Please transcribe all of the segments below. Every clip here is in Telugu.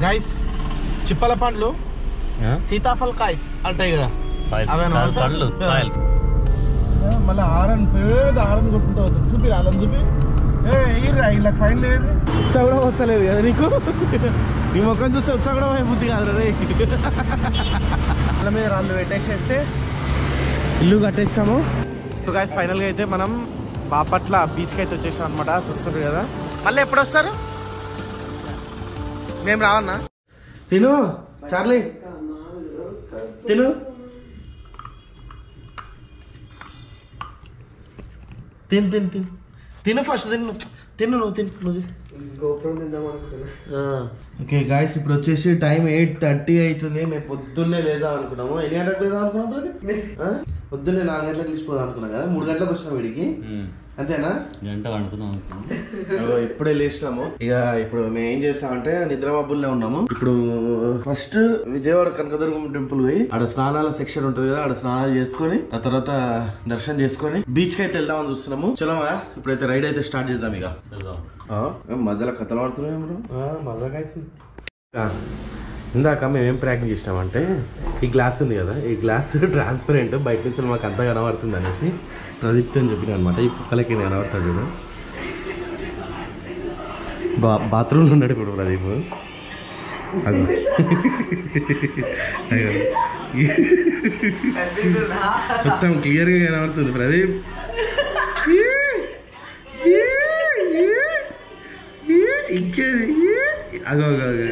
గైస్ చిప్పల పండ్లు సీతాఫల్ కాయస్ అంటాయి కదా అవేనా? పళ్ళు కాయలు మళ్ళీ ఆరన్ పేద ఆరన్ కొట్టుకుంటూ అవుతుంది చూపి రాలని చూపి ఏ ఎగిరిరా ఇలా ఫైన్ లేదు ఉత్సాహ కూడా వస్తలేదు కదా నీకు నీ ముఖం చూస్తే ఉత్సాహ కూడా పోయే బుద్ధి కాదు రే వాళ్ళ మీద రాళ్ళు పెట్టేసేస్తే ఇల్లు కట్టేస్తాము సో గాయస్ ఫైనల్గా అయితే మనం బాపట్ల బీచ్కి అయితే వచ్చేసాం అనమాట చూస్తారు కదా మళ్ళీ ఎప్పుడు వస్తారు మేము రావన్నా తిను చార్లీ తిను తిను తిను తిను తిను ఫస్ట్ తిను తిను నువ్వు తిను నువ్వు తిను గోపురం తిందాం అనుకున్నా ఓకే గాయస్ ఇప్పుడు వచ్చేసి టైం ఎయిట్ థర్టీ అవుతుంది మేము పొద్దున్నే లేదాం అనుకున్నాము ఎన్ని గంటలకు లేదాం అనుకున్నాం ప్రదీప్? ఆ? పొద్దున్నే నాలుగు గంటలకు లేచిపోదాం అనుకున్నాం కదా మూడు గంటలకు వచ్చినాం వీడికి అంతేనా గంట వండుకుందాం అనుకున్నాం అగో ఇప్పుడే లేచినాము ఇక ఇప్పుడు మేము ఏం చేస్తామంటే నిద్ర మబ్బుల్నే ఉన్నాము ఇప్పుడు ఫస్ట్ విజయవాడ కనకదుర్గం టెంపుల్ పోయి ఆడ స్నానాల సెక్షన్ ఉంటది కదా ఆడ స్నానాలు చేసుకొని ఆ తర్వాత దర్శనం చేసుకొని బీచ్ కి అయితే వెళ్దామని చూస్తున్నాము చలోమా ఇప్పుడైతే రైడ్ అయితే స్టార్ట్ చేద్దాం ఇక వెళ్దాం ఆ, ఏం మధ్యలో కథలు పడుతున్నాయి బ్రో మజాగా అవుతుంది ఆ, ఇందాక మేము ఏం ప్రాక్టీస్ చేసినామంటే ఈ గ్లాస్ ఉంది కదా ఈ గ్లాస్ ట్రాన్స్పరెంట్ బయట నుంచి మాకు అంతా కనబడుతుంది అనేసి ప్రదీప్తి అని చెప్పిన అనమాట ఈ కుక్కలకి కనబడతాడు చూడు బా బాత్రూంలో ఉన్నాడు ఇప్పుడు ప్రదీప్ అగో. అగో. మొత్తం క్లియర్గా కనబడుతుంది ప్రదీప్ ఇంకేది అగో అగో అగో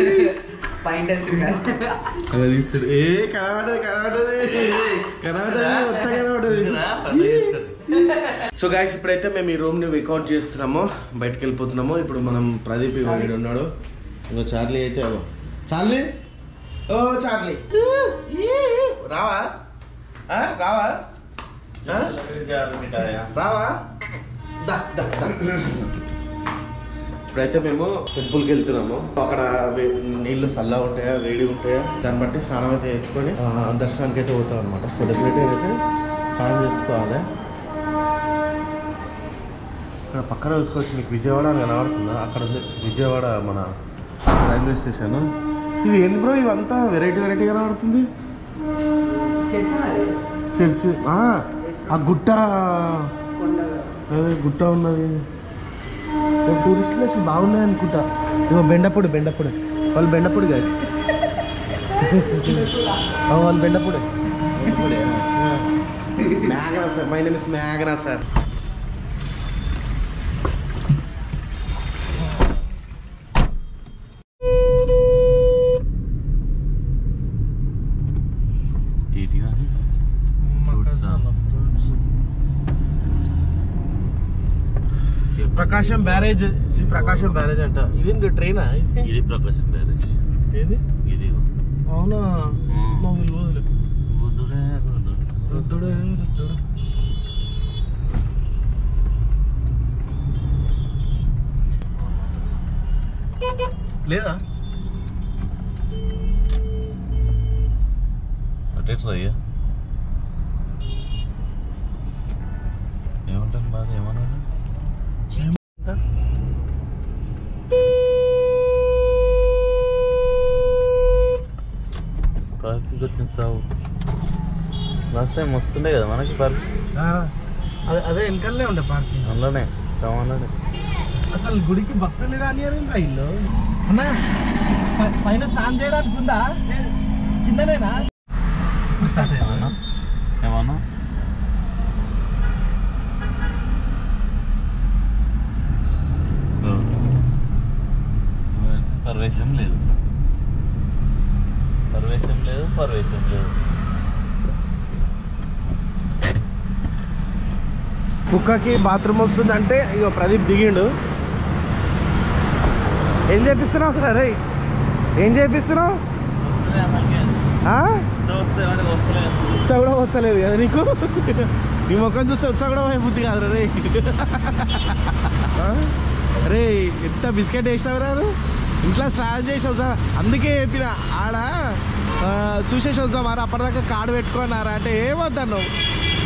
అలా తీస్తాడు ఏ కనబడదు కనబడదు కనబడదు మొత్తం కనబడదు సో గాయస్ ఇప్పుడైతే మేము ఈ రూమ్ ని వర్కౌట్ చేస్తున్నాము బయటకు వెళ్ళిపోతున్నాము ఇప్పుడు మనం ప్రదీప్ ఇక్కడ ఉన్నాడు ఇంకో చార్లీ అయితే అగో చార్లీ ఓ చార్లీ రావా ఆ, రావా ఆ? రావా దా దా దా ఇప్పుడైతే మేము టెంపుల్కి వెళ్తున్నాము అక్కడ వే- నీళ్లు చల్లగా ఉంటాయా వేడి ఉంటాయా దాన్ని బట్టి స్నానం అయితే చేసుకొని ఆ, దర్శనానికి అయితే పోతాం అనమాట సో డెఫినెట్గా అయితే స్నానం చేసుకోవాలి ఇక్కడ పక్కన చూసుకోవచ్చు మీకు విజయవాడ అని కనబడుతుందా అక్కడ ఉంది విజయవాడ మన రైల్వే స్టేషన్ ఇది ఏంది బ్రో ఇవంతా వెరైటీ వెరైటీ కనబడుతుంది చర్చ్ ఆ, ఆ గుట్ట అదే గుట్ట ఉన్నది టూరిస్ట్ ప్లేస్ బాగున్నాయి అనుకుంటా ఇగో బెండపూడి బెండపూడి వాళ్ళు బెండపూడి కాదు వాళ్ళు బెండపూడి మ్యాగనా సార్ మై నేమ్ ఇస్ మ్యాగనా సార్ ఏంటి కానీ Fruits ఆ? ప్రకాశం బ్యారేజ్ ఇది ప్రకాశం బ్యారేజ్ అంట ఇది ట్రైనా ఇది ఇది ప్రకాశం బ్యారేజ్ ఏది ఇది అవునా మ్మ్. మా వీళ్ళు వదిలే. వద్దురే, వద్దు. రుద్దుడే, రుద్దుడే. లేదా అటే ట్రై ఏమంటాను బాధ ఏమన్నాడు పార్కింగ్ వచ్చింది సాగు లాస్ట్ టైం వస్తుండే కదా మనకి పార్కింగ్ ఆ, అదే అదే వెనకల్లే ఉండే పార్కింగ్ అందులోనే కావాలనే అసలు గుడికి భక్తులు రానియరు ఇల్లు అన్నా ప- పైన స్నానం చేయడానికి ఉందా కిందనేనా ఏమన్నా ఏమన్నా పర్వేశం లేదు పర్వేశం లేదు పర్వేశం లేదు కుక్కకి బాత్రూమ్ వస్తుంది అంటే ఇగో ప్రదీప్ దిగిండు ఏం చేపిస్తున్నావు అరే ఏం చేపిస్తున్నావు ఆ? ఉత్సాహ కూడా వస్తలేదు కదా నీకు నీ ముఖం చూస్తే ఉత్సాహ కూడా పోయే బుద్ధి కాదు రే అరే ఎంత బిస్కెట్ వేసినావు రారు ఇంట్లో స్నానం చేసి వస్తా అందుకే చెప్పిన ఆడ ఆ, చూసేసి వద్దాం మరి అప్పటిదాకా కాడు పెట్టుకున్నారా అంటే ఏమొద్దన్నావు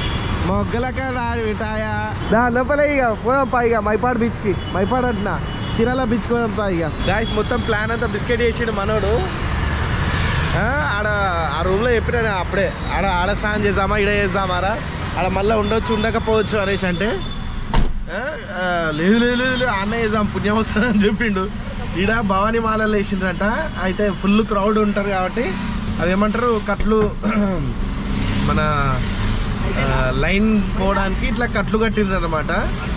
మొగ్గలక రాటాయా దా లోపల ఇక పోదాం పా ఇక మైపాడు బీచ్కి మైపాడు అంటున్నా ఛీ చీరాల బీచ్ పోదాం పా ఇక గాయస్ మొత్తం ప్లాన్ అంతా బిస్కెట్ చేసిండు మనోడు ఆ, ఆడ ఆ రూమ్లో చెప్పిన అప్పుడే ఆడ ఆడ స్నానం చేద్దామా ఈడ చేద్దామారా ఆడ మళ్ళీ ఉండొచ్చు ఉండకపోవచ్చు అనేసి అంటే ఆ, ఆ, లేదు లేదు లేదు లేదు, ఆడనే చేద్దాం పుణ్యం వస్తుంది అని చెప్పిండు ఈడ భవానీ మాలలు వేసిండ్రంట అయితే ఫుల్ క్రౌడ్ ఉంటారు కాబట్టి అవి ఏమంటారు కట్లు మన ఆ, లైన్ పోవడానికి ఇట్లా కట్లు కట్టిండ్రు అనమాట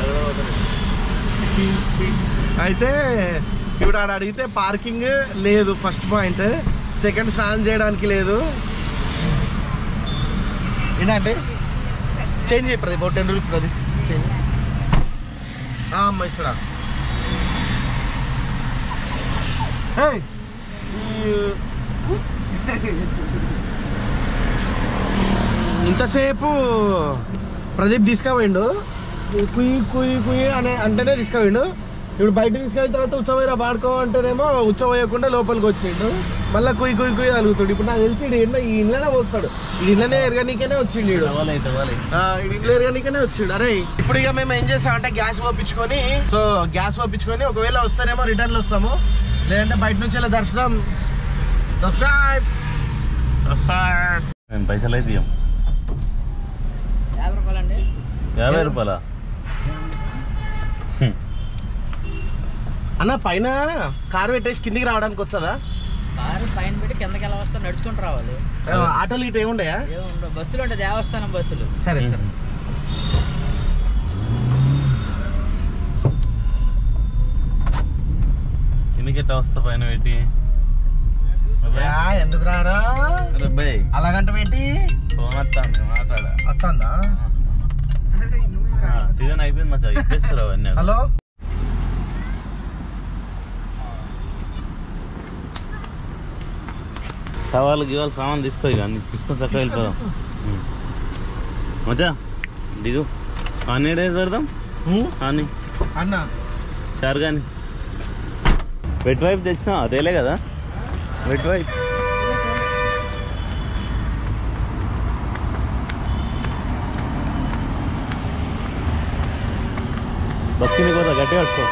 అయితే ఇప్పుడు ఆడ అడిగితే పార్కింగ్ లేదు ఫస్ట్ పాయింట్ సెకండ్ స్నానం చేయడానికి లేదు ఏంటంటే చేంజ్ చేయి ప్రదీప్ ఒక టెన్ రూపీస్ ప్రదీప్ చేంజ్ అమ్మ ఇస్తాడా ఏయ్, ఈ- ఇంతసేపు ప్రదీప్ తీసుకుపోయిండు కుయ్యి కుయ్యి కుయ్యి అనే అంటేనే తీసుకుపోయిండు ఇప్పుడు బయట తీసుకెళ్ళిన తర్వాత ఉచ్చవైరా పాడుకో అంటేనేమో ఉచ్చవేయకుండా లోపలికి వచ్చిండు మళ్ళీ కుయ్యి కుయ్యి కుయ్యి అలుగుతాడు ఇప్పుడు నాకు తెలిసి ఈడు ఎన్నో ఈ ఇళ్ళనే వస్తాడు ఈ ఇళ్ళనే ఎరగనీకనే వచ్చిండు ఈడు ఆ, ఈడు ఇల్లు ఎరగనీకనే వచ్చిండు అరే ఇప్పుడు ఇక మేము ఏం చేస్తామంటే గ్యాస్ పంపించుకొని సో గ్యాస్ పంపించుకొని ఒకవేళ వస్తారేమో రిటర్న్ వస్తాము లేదంటే బయట నుంచి ఇలా దర్శనం సబ్స్క్రైబ్ మేము పైసలు అయితే ఇయ్యం యాభై రూపాయలండి యాభై రూపాయలా అన్న పైన కారు పెట్టేసి కిందికి రావడానికి వస్తుందా కారు పైన పెట్టి కిందకి ఎలా వస్తా నడుచుకుంటూ రావాలి ఆటోలు ఇటు ఏముండయా ఏముండవు బస్సులు ఉంటాయి దేవస్థానం బస్సులు సరే సరే కిందకి ఎట్టా వస్తా పైన పెట్టి యా, ఎందుకు రారా అబ్బాయి అలాగంటే ఏంటి ఫోన్ వస్తాను మాట్లాడా వస్తుందా సీజన్ అయిపోయింది మచ్చా ఇప్పేస్తారు అవన్నీ హలో టవాలు గివాలు సామాన్ తీసుకో ఇక అన్ని తీసుకొని చక్కగా వెళ్ళిపోదాం ఉం. మచ్చా దిగు అన్ని డేస్ పెడదాం హ్మ్? అని అన్న సార్ కానీ వెట్ వైప్ తెచ్చినా అదేలే కదా వెట్ వైప్ బస్ కింద పోతా గట్టి పట్టుకో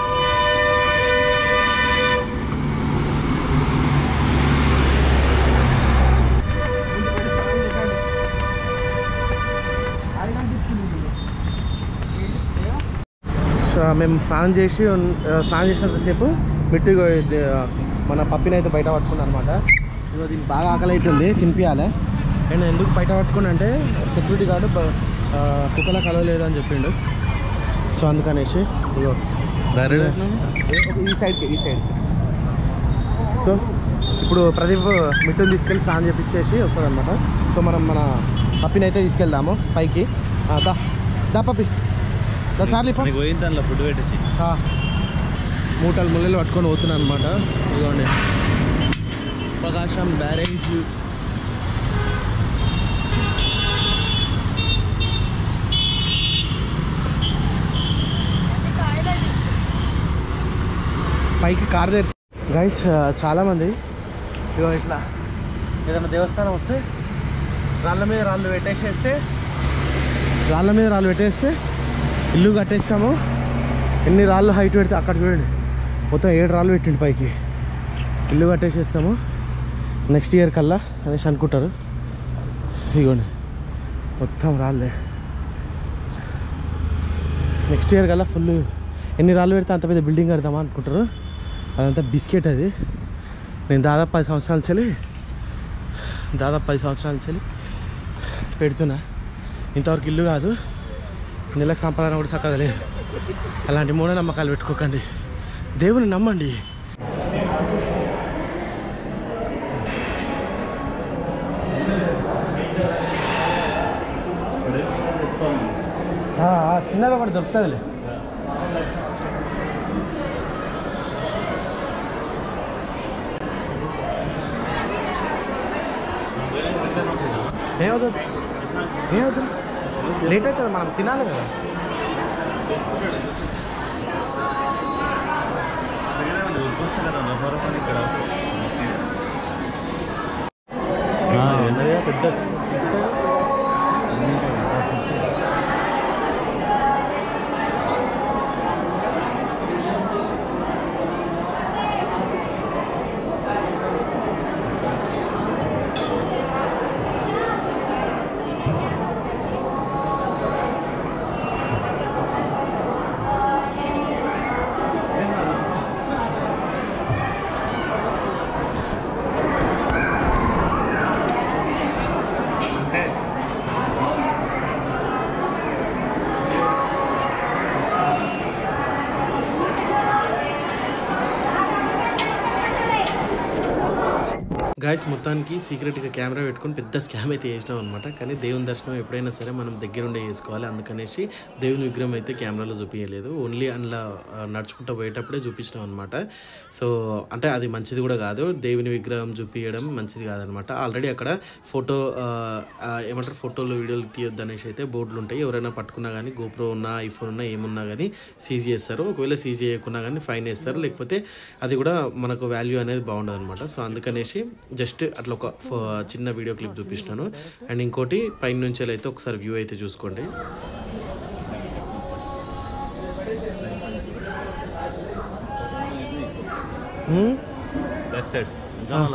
సో మేము స్నానం చేసి ఉన్- ఆ, స్నానం చేసినంతసేపు మిట్టు ఇగో ఇది, ఆ, మన పప్పిని అయితే బయట పట్టుకున్నాను అనమాట ఇగో దీనికి బాగా ఆకలి అవుతుంది తినిపించాలి నేను ఎందుకు బయట పట్టుకున్నా అంటే సెక్యూరిటీ గార్డు బ- ఆ, కుక్కల కలవలేదు అని చెప్పిండు సో అందుకనేసి ఇగో ఏ- ఒక ఈ సైడ్కి ఈ సైడ్ సో ఇప్పుడు ప్రదీప్ మిట్టుని తీసుకెళ్ళి స్నానం చేపించేసి వస్తుంది అనమాట సో మనం మన పప్పిని అయితే తీసుకెళ్దాము పైకి ఆ, దా దా పప్పి దా చార్లీ పా నీకు పోయిన దానిలో ఫుడ్ పెట్టేసి ఆ, మూటలు ముళ్ళలు పట్టుకొని పోతున్నాను అనమాట ఇదిగోండి ప్రకాశం బ్యారేజ్ పైకి కార్ దగ్గర గైస్ చాలామంది ఇగో ఇట్లా ఏదైనా దేవస్థానం వస్తే రాళ్ళ మీద రాళ్ళు పెట్టేసేస్తే రాళ్ళ మీద రాళ్ళు పెట్టేస్తే ఇల్లు కట్టేస్తాము ఎన్ని రాళ్ళు హైట్ పెడితే అక్కడ చూడండి మొత్తం ఏడు రాళ్ళు పెట్టిండు పైకి ఇల్లు కట్టేసేస్తాము నెక్స్ట్ ఇయర్ కల్లా అనేసి అనుకుంటారు ఇగోండి మొత్తం రాళ్ళే నెక్స్ట్ ఇయర్ కల్లా ఫుల్ ఎన్ని రాళ్ళు పెడితే అంత పెద్ద బిల్డింగ్ కడతామా అనుకుంటారు అదంతా బిస్కెట్ అది నేను దాదాపు పది సంవత్సరాల నుంచి దాదాపు పది సంవత్సరాల నుంచి పెడుతున్నా ఇంతవరకు ఇల్లు కాదు నెలకు సంపాదన కూడా చక్కగా లేదు అలాంటి మూఢనమ్మకాలు పెట్టుకోకండి దేవుని నమ్మండి చిన్నది ఒకటి దొరుకుతుందిలే ఏమవుతుంది ఏమవుతుంది లేట్ అవుతుంది మనం తినాలి కదా పెద్ద గాయస్ మొత్తానికి సీక్రెట్గా కెమెరా పెట్టుకొని పెద్ద స్కామ్ అయితే చేసినాం అనమాట కానీ దేవుని దర్శనం ఎప్పుడైనా సరే మనం దగ్గరుండే చేసుకోవాలి అందుకనేసి దేవుని విగ్రహం అయితే కెమెరాలో చూపించలేదు ఓన్లీ అందులో ఆ, నడుచుకుంటూ పోయేటప్పుడే చూపించినాం అనమాట సో అంటే అది మంచిది కూడా కాదు దేవుని విగ్రహం చూపించడం మంచిది కాదనమాట ఆల్రెడీ అక్కడ ఫోటో ఆ, ఆ, ఏమంటారు ఫోటోలు వీడియోలు తీయొద్దు అనేసి అయితే బోర్డులు ఉంటాయి ఎవరైనా పట్టుకున్నా కానీ గోప్రో ఉన్నా ఐఫోన్ ఉన్నా ఏమున్నా కానీ సీజ్ చేస్తారు ఒకవేళ సీజ్ చేయకున్నా కానీ ఫైన్ వేస్తారు లేకపోతే అది కూడా మనకు వాల్యూ అనేది బాగుండదు అనమాట సో అందుకనేసి జస్ట్ అట్లా ఒక ఫ- చిన్న వీడియో క్లిప్ చూపిస్తున్నాను అండ్ ఇంకోటి పైన నుంచి అయితే ఒకసారి వ్యూ అయితే చూసుకోండి లెఫ్ట్ సైడ్ ఇంకా మళ్ళా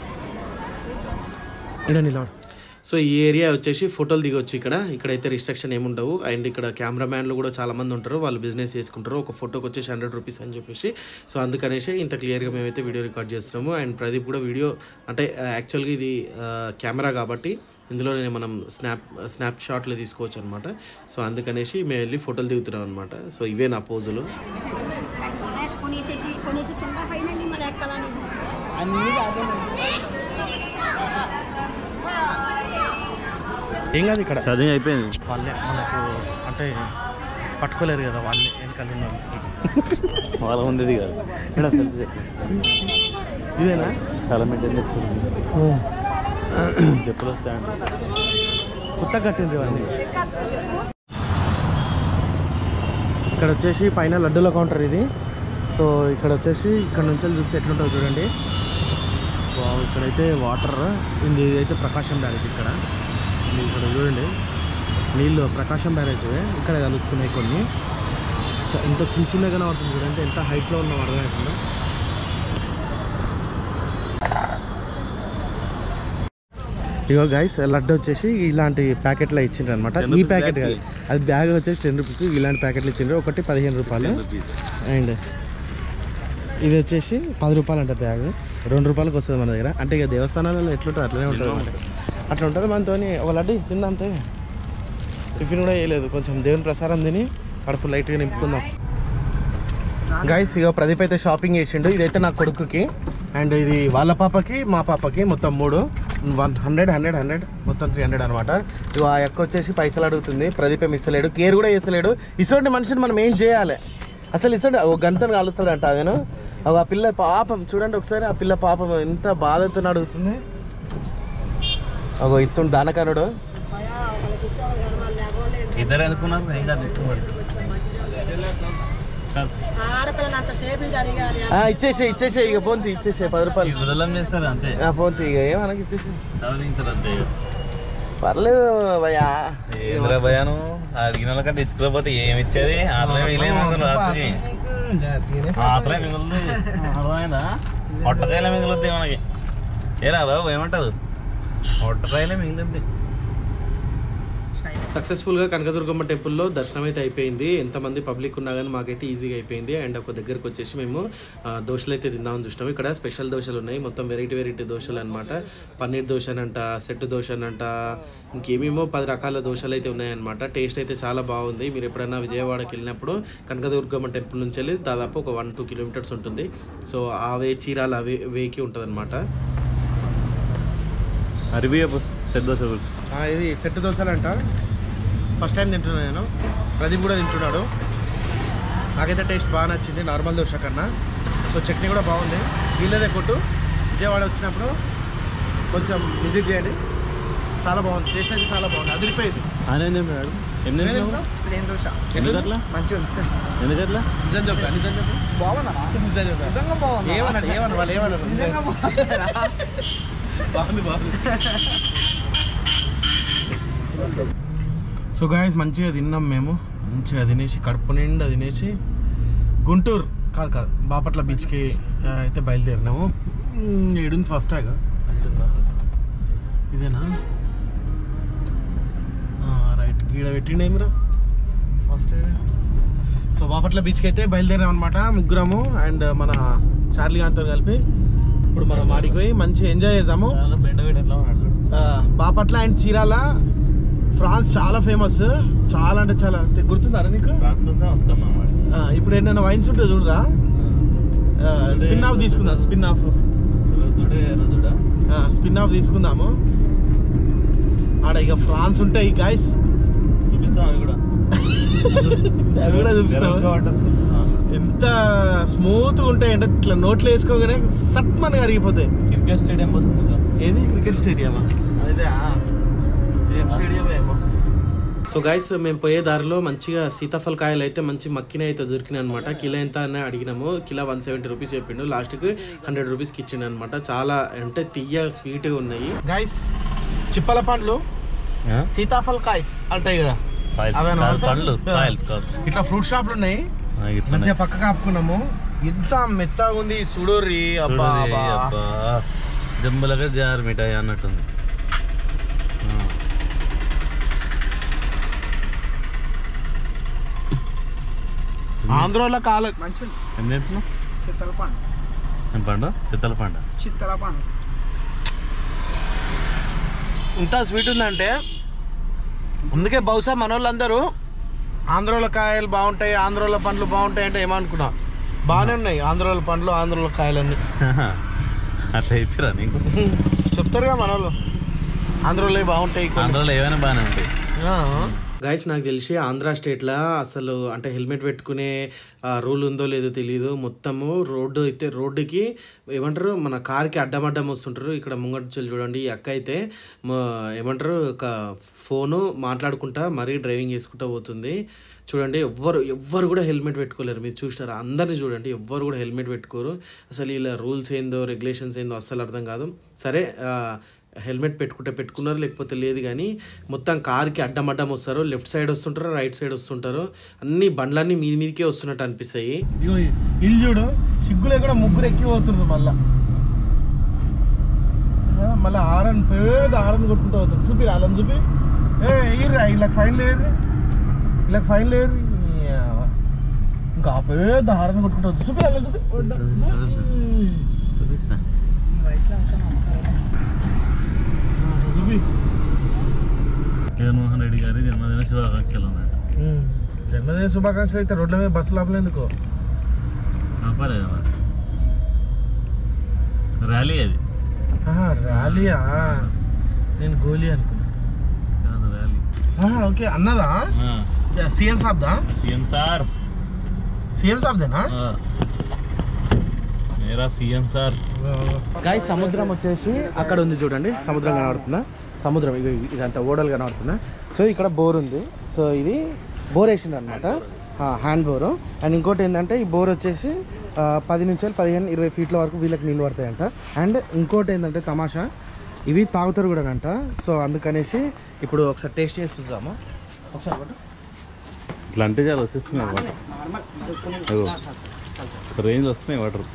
ఇక్కడ నిలబడు సో ఈ ఏరియా వచ్చేసి ఫోటోలు దిగొచ్చు ఇక్కడ ఇక్కడైతే రిస్ట్రిక్షన్ ఏముండవు అండ్ ఇక్కడ కెమెరామ్యాన్లు కూడా చాలా మంది ఉంటారు వాళ్ళు బిజినెస్ చేసుకుంటారు ఒక ఫోటోకి వచ్చేసి హండ్రెడ్ రూపీస్ అని చెప్పేసి సో అందుకనేసి ఇంత క్లియర్గా మేమైతే వీడియో రికార్డ్ చేస్తున్నాము అండ్ ప్రదీప్ కూడా వీడియో అంటే యాక్చువల్గా ఇది కెమెరా కాబట్టి ఇందులోనే మనం స్నాప్ స్నాప్ షాట్లు తీసుకోవచ్చు అనమాట సో అందుకనేసి మేము వెళ్ళి ఫోటోలు దిగుతున్నాం అనమాట సో ఇవే నా పోజులు కొనేసేసి కొనేసి కింద పైన మళ్ళీ ఎక్కాలని ఏం కాదు ఇక్కడ ఛార్జింగ్ అయిపోయింది వాళ్ళే మనకు అంటే పట్టుకోలేరు కదా వాళ్ళే వెనకాల ఉన్న వాళ్ళు. వాళ్ళ ఉంది ఇది కాదు ఇదేనా చాలా మెయింటైన్ చేస్తుంది చెప్పుల స్టాండ్ పుట్ట కట్టింది ఇవన్నీ ఇక్కడ వచ్చేసి పైన లడ్డూల కౌంటర్ ఇది సో ఇక్కడ వచ్చేసి ఇక్కడ నుంచి వెళ్ళి చూస్తే ఎట్లుంటుందో చూడండి వావ్ ఇక్కడైతే వాటర్ ఇది ఇదైతే ప్రకాశం బ్యారేజ్ ఇక్కడ ఇది ఇక్కడ చూడండి నీళ్ళు ప్రకాశం బ్యారేజ్ ఇక్కడ కలుస్తున్నాయి కొన్ని చ- ఎంత చిన్న చిన్నగా కనబడుతుంది చూడండి ఎంత హైట్లో ఉన్న అర్థమవుతుందో ఇగో గైస్ లడ్డు వచ్చేసి ఇలాంటి ప్యాకెట్లో ఇచ్చిండ్రు అనమాట Ten ఈ rupees ప్యాకెట్ bag కాదు అది బ్యాగ్ వచ్చేసి టెన్ రూపీస్ ఇలాంటి ప్యాకెట్లు ఇచ్చిండ్రు ఒకటి పదిహేను రూపాయలు అండ్ ఇది వచ్చేసి పది రూపాయలు అంట బ్యాగ్ రెండు రూపాయలకు వస్తుంది మన దగ్గర అంటే ఇక దేవస్థానాలలో ఎట్లుంటుంది అట్లనే ఉంటుంది అన్నమాట. అట్లా ఉంటుంది మనతో ఒక లడ్డు తిందంతే టిఫిన్ కూడా వేయలేదు కొంచెం దేవుని ప్రసారం తిని కడుపు లైట్గా నింపుకుందాం గైస్ ఇక ప్రదీప్ అయితే షాపింగ్ చేసిండు ఇదైతే నా కొడుకుకి అండ్ ఇది వాళ్ళ పాపకి మా పాపకి మొత్తం మూడు వన్ హండ్రెడ్ హండ్రెడ్ హండ్రెడ్ మొత్తం త్రీ హండ్రెడ్ అనమాట ఇక ఆ యొక్క వచ్చేసి పైసలు అడుగుతుంది ప్రదీప్ ఏమి ఇస్తలేడు కేర్ కూడా చేస్తలేడు ఇటువంటి మనిషిని మనం ఏం చేయాలి అసలు ఇస్తాడు ఒక గంటను కాలుస్తాడంట అదేను ఒక ఆ పిల్ల పాపం చూడండి ఒకసారి ఆ పిల్ల పాపం ఎంత బాధతో అడుగుతుంది ఒక ఇస్తుండు దానకనుడు ఇద్దరు ఎందుకున్నారు ఏం కాదు తీసుకోండి ఆడపిల్లని అంత సేపు అడిగాలి ఆ, ఇచ్చేసే ఇచ్చేసే ఇక పోంతి ఇచ్చేసే పది రూపాయలు వదలం చేస్తారు అంతే ఆ, పోంతి ఇక ఏమనకి ఇచ్చేసే చదివించారు అంతే పర్లేదు భయ్యా ఏంద్రా భయాను అడిగిన వాళ్ళకంటే ఇచ్చుకోకపోతే ఏమి ఇచ్చేది ఆత్రమే మిగిలేమనుకున్నారు వచ్చి ఆత్రమే మిగులుతుంది అర్థమైందా పొట్టకాయలే మిగులుద్ది మనకి ఏరా బాబు ఏమంటారు పొట్టకాయలే మిగిలింది సక్సెస్ఫుల్గా కనకదుర్గమ్మ టెంపుల్లో దర్శనం అయితే అయిపోయింది ఎంతమంది పబ్లిక్ ఉన్నా కానీ మాకైతే ఈజీగా అయిపోయింది అండ్ ఒక దగ్గరకు వచ్చేసి మేము ఆ, దోశలు అయితే తిందామని చూసినాము ఇక్కడ స్పెషల్ దోశలు ఉన్నాయి మొత్తం వెరైటీ వెరైటీ దోశలు అనమాట పన్నీర్ దోశ అంట సెట్ దోశ అంట ఇంకేమేమో పది రకాల దోశలు అయితే ఉన్నాయన్నమాట టేస్ట్ అయితే చాలా బాగుంది మీరు ఎప్పుడైనా విజయవాడకి వెళ్ళినప్పుడు కనకదుర్గమ్మ టెంపుల్ నుంచి వెళ్ళి దాదాపు ఒక వన్ టూ కిలోమీటర్స్ ఉంటుంది సో ఆ వే చీరాల వే వేకి ఉంటుంది అనమాట అరివి పెద్ద దోశ ఇది సెట్ దోశలు అంట ఫస్ట్ టైం తింటున్నాను నేను ప్రదీప్ కూడా తింటున్నాడు నాకైతే టేస్ట్ బాగా నచ్చింది నార్మల్ దోశ కన్నా సో చట్నీ కూడా బాగుంది వీళ్ళదే కొట్టు విజయవాడ వచ్చినప్పుడు కొంచెం విజిట్ చేయండి చాలా బాగుంది టేస్ట్ అయితే చాలా బాగుంది అదిరిపోయింది ఆయన ఏం చెప్పాడు ఎన్ని నేను తిన్నావు? తింటున్నా. ప్లేన్ దోశ ఎందుకట్లా మంచిగా ఉంది ఎందుకట్లా నిజం చెప్పా నిజం చెప్పు బాగుందా నిజం చెప్పా నిజంగా బాగుందా ఏమన్నాడు ఏమన్నా వాళ్ళు ఏమన్నారు నిజంగా బాగుందా బాగుంది బాగుంది సో గాయస్ మంచిగా తిన్నాం మేము మంచిగా తినేసి కడుపు నిండా తినేసి గుంటూరు కాదు కాదు బాపట్ల బీచ్కి ఆ, అయితే బయలుదేరినాము మ్, ఏడుంది ఫస్ట్ ట్యాగ్ ఇదేనా రైట్ గీడ పెట్టిండే మీరు ఫస్ట్ సో బాపట్ల బీచ్కి అయితే బయలుదేరాం అనమాట ముగ్గురము అండ్ మన చార్లీ గాంతో కలిపి ఇప్పుడు మనం ఆడికి పోయి మంచిగా ఎంజాయ్ చేద్దాము బెండ వేడి ఎట్లా ఉన్నాడు ఆ, బాపట్ల అండ్ చీరాల ఫ్రాన్స్ చాలా ఫేమస్ చాలా అంటే చాలా తె- గుర్తుందారా నీకు ఫ్రాన్స్ కోసం వస్తాం అన్నమాట ఆ, ఇప్పుడు ఏంటన్నా వైన్స్ ఉంటే చూడరా స్పిన్ ఆఫ్ తీసుకుందాం స్పిన్ ఆఫ్ రుద్దుడే రుద్దుడా ఆ. స్పిన్ ఆఫ్ తీసుకుందాము ఆడ ఇక ఫ్రాన్స్ ఉంటాయి గాయస్ చూపిస్తాం అవి కూడా అవి కూడా చూపిస్తావా? గరం వాటర్ చూపిస్తాం. ఎంత స్మూత్ ఉంటాయి అంటే ఇట్లా నోట్లో వేసుకోగానే సట్ మన అరిగిపోతాయి క్రికెట్ స్టేడియం పోతుంది ఇంకా. ఏది క్రికెట్ స్టేడియమా అదే ఏం స్టేడియం ఏమో సో గైస్ మేము పోయే దారిలో మంచిగా సీతాఫల కాయలు అయితే మంచి మక్కిన అయితే దొరికినాయి అనమాట కిలో ఎంత అని అడిగినాము కిలో వన్ సెవెంటీ రూపీస్ చెప్పిండు లాస్ట్కి హండ్రెడ్ రూపీస్కి ఇచ్చిండు అనమాట చాలా అంటే తీయ స్వీట్గా ఉన్నాయి గైస్ చిప్పల పండ్లు ఆ? సీతాఫల్ కాయస్ అంటాయి కదా కాయలు, అవేనా? కాయలు, పండ్లు కాయలు కాదు. ఇట్లా ఫ్రూట్ షాప్లు ఉన్నాయి ఆ, ఇట్లనే. మంచిగా పక్క కాపుకున్నాము ఎంత మెత్తగా ఉంది సుడోరి అబ్బా చూడరి, అబ్బా. అబ్బా. జంబులగా జారు మిఠాయి అన్నట్టుంది ఆ. ఆంధ్రాలో కాల మంచి ఏం తింటున్నావు చిత్తల పండు ఏం పండు చిత్తల పండు చిత్తల పండు ఇంత స్వీట్ ఉందంటే అందుకే బహుశా మన వాళ్ళందరూ ఆంధ్రాలో కాయలు బాగుంటాయి ఆంధ్రాలో పండ్లు బాగుంటాయి అంటే ఏమనుకున్నా బాగానే ఉన్నాయి ఆంధ్రాలో పండ్లు ఆంధ్రాలో కాయలన్నీ అట్లా చెప్పిరా నీకు చెప్తారుగా మన వాళ్ళు ఆంధ్రాలో బాగుంటాయి ఆంధ్రాలో ఏమైనా బాగానే ఉంటాయి గైస్ నాకు తెలిసి ఆంధ్ర స్టేట్లో అసలు అంటే హెల్మెట్ పెట్టుకునే రూల్ ఉందో లేదో తెలియదు మొత్తము రోడ్డు అయితే రోడ్డుకి ఏమంటారు మన కార్కి అడ్డం అడ్డం వస్తుంటారు ఇక్కడ ముంగట నుంచి చూడండి ఈ అక్క అయితే మ- ఏమంటారు ఒక ఫోను మాట్లాడుకుంటా మరీ డ్రైవింగ్ చేసుకుంటూ పోతుంది చూడండి ఎవ్వరు ఎవ్వరు కూడా హెల్మెట్ పెట్టుకోలేరు మీరు చూసినారా అందరినీ చూడండి ఎవ్వరు కూడా హెల్మెట్ పెట్టుకోరు అసలు ఇలా రూల్స్ ఏందో రెగ్యులేషన్స్ ఏందో అస్సలు అర్థం కాదు సరే ఆ, హెల్మెట్ పెట్టుకుంటే పెట్టుకున్నారు లేకపోతే లేదు కానీ మొత్తం కార్కి అడ్డం అడ్డం వస్తారు లెఫ్ట్ సైడ్ వస్తుంటారు రైట్ సైడ్ వస్తుంటారు అన్ని బండ్లన్నీ మీది మీదకే వస్తున్నట్టు అనిపిస్తాయి ఇల్లు చూడు సిగ్గు లేకుండా ముగ్గురు ఎక్కి పోతున్నారు మళ్ళా మళ్ళీ హారన్ పేద హారన్ కొట్టుకుంటూ పోతుంది చూపి వాళ్ళని చూపి ఏ ఎయ్యరు ఇలా ఫైన్ లేరు ఇలా ఫైన్ లేరు ఇంకా పేద హారన్ కొట్టుకుంటూ వస్తుంది చూపి వాళ్ళని చూపి చూపించిన ఈ వయసులో అవసరం చూపి జగన్మోహన్ రెడ్డి గారి జన్మదిన శుభాకాంక్షలు అన్నట్టు జన్మదిన శుభాకాంక్షలు అయితే రోడ్ల మీద బస్సు లోపల ఎందుకో ఆపాలి కదా మరి. ర్యాలీ అది ఆహా, ర్యాలీయా నేను గోలీ అనుకున్నా కాదు ర్యాలీ ఆహా, ఓకే అన్నదా సీఎం సాబ్దా సీఎం సార్ సీఎం సాబ్దేనా ఆ. మేరా సీఎం సార్ గాయ సముద్రం వచ్చేసి అక్కడ ఉంది చూడండి సముద్రం కనబడుతుందా సముద్రం ఇగో ఇదంతా ఓడలు కనబడుతుందా సో ఇక్కడ బోర్ ఉంది సో ఇది బోర్ వేసింది అనమాట హ్యాండ్ బోరు అండ్ ఇంకోటి ఏంటంటే ఈ బోర్ వచ్చేసి ఆ, పది నుంచి పదిహేను ఇరవై ఫీట్ల వరకు వీళ్ళకి నీళ్ళు పడతాయంట అండ్ ఇంకోటి ఏంటంటే తమాషా ఇవి తాగుతారు కూడా అంట సో అందుకనేసి ఇప్పుడు ఒకసారి టేస్ట్ చేసి చూద్దాము ఒకసారి పట్టు. ఇట్లా అంటే చాలా వచ్చేస్తున్నాయి వాటర్ అగో రేంజ్ వస్తున్నాయి వాటర్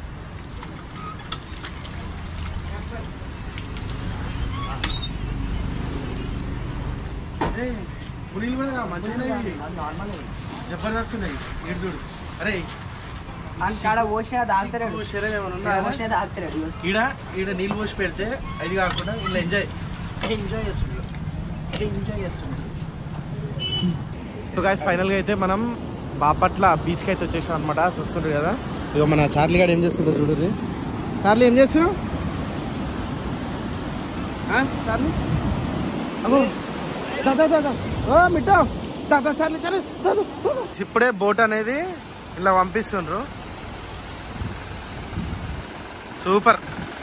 ఏయ్, పులీలు కూడా మంచిగా ఉన్నాయి జబర్దస్త్ ఉన్నాయి ఇటు చూడు అరే కాడ పోసినా తాగుతాడు నువ్వు శరీరం ఏమైనా ఉందా? పోసినా తాగుతాడు ఈడ ఈడ నీళ్ళు పోసి పెడితే అది కాకుండా వీళ్ళు ఎంజాయ్ ఎంజాయ్ చేస్తుండ్రు ఎంజాయ్ చేస్తుండ్రు సో గాయస్ ఫైనల్గా అయితే మనం బాపట్ల బీచ్కి అయితే వచ్చేసాం అనమాట చూస్తుండ్రు కదా ఇక మన చార్లీ గారు ఏం చేస్తుండ్రో చూడరు చార్లీ ఏం చేస్తున్నావు ఆ, చార్లీ అమ్మో దా దా దా దా ఓ మిట్టా దా దా చార్లీ చార్లీ దా దా దా, దా. ఇప్పుడే బోట్ అనేది ఇలా పంపిస్తుండ్రు సూపర్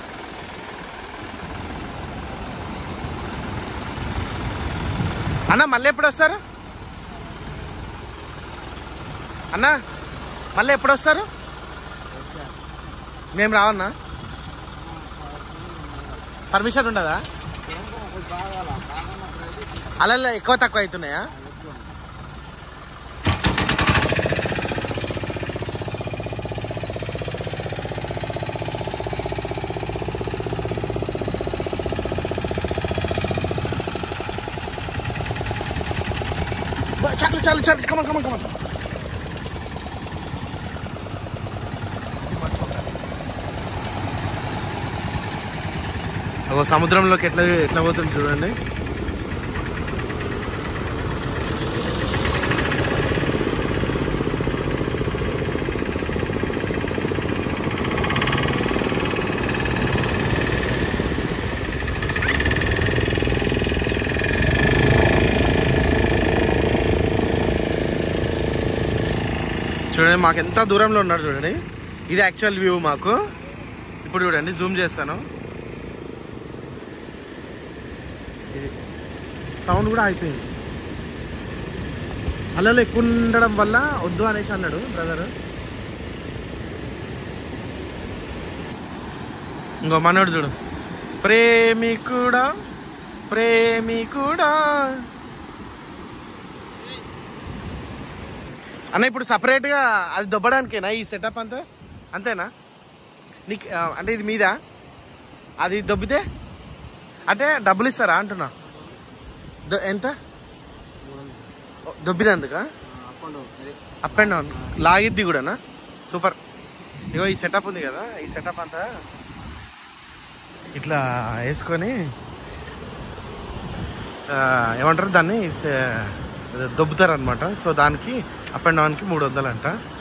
అన్న మళ్ళీ ఎప్పుడు వస్తారు అన్న మళ్ళీ ఎప్పుడు వస్తారు మేము రావన్నా పర్మిషన్ ఉండదా అలా ఎక్కువ తక్కువ అవుతున్నాయా చాలు చాలు చాలు కమన్ కమన్ కమన్ ఒక సముద్రంలోకి ఎట్లా ఎట్లా పోతుంది చూడండి చూడండి మాకు ఎంత దూరంలో ఉన్నారు చూడండి ఇది యాక్చువల్ వ్యూ మాకు ఇప్పుడు చూడండి జూమ్ చేస్తాను ఇది సౌండ్ కూడా అయిపోయింది అలలు ఎక్కువ ఉండడం వల్ల వద్దు అనేసి అన్నాడు బ్రదర్ ఇంకో మనోడు చూడు ప్రేమికుడా ప్రేమికుడా అన్న ఇప్పుడు సపరేట్గా అది దొబ్బడానికేనా ఈ సెటప్ అంతా అంతేనా నీకు ఆ, అంటే ఇది మీద అది దొబ్బితే అంటే డబ్బులు ఇస్తారా అంటున్నా దొ- ఎంత ఓ, దొబ్బినందుక అప్ అండ్ డౌన్ లాగిద్ది కూడానా సూపర్ ఇగో ఈ సెటప్ ఉంది కదా ఈ సెటప్ అంతా ఇట్లా వేసుకొని ఆ, ఏమంటారు దాన్ని దొబ్బుతారు అనమాట సో దానికి అప్ అండ్ డౌన్కి మూడు వందలు అంట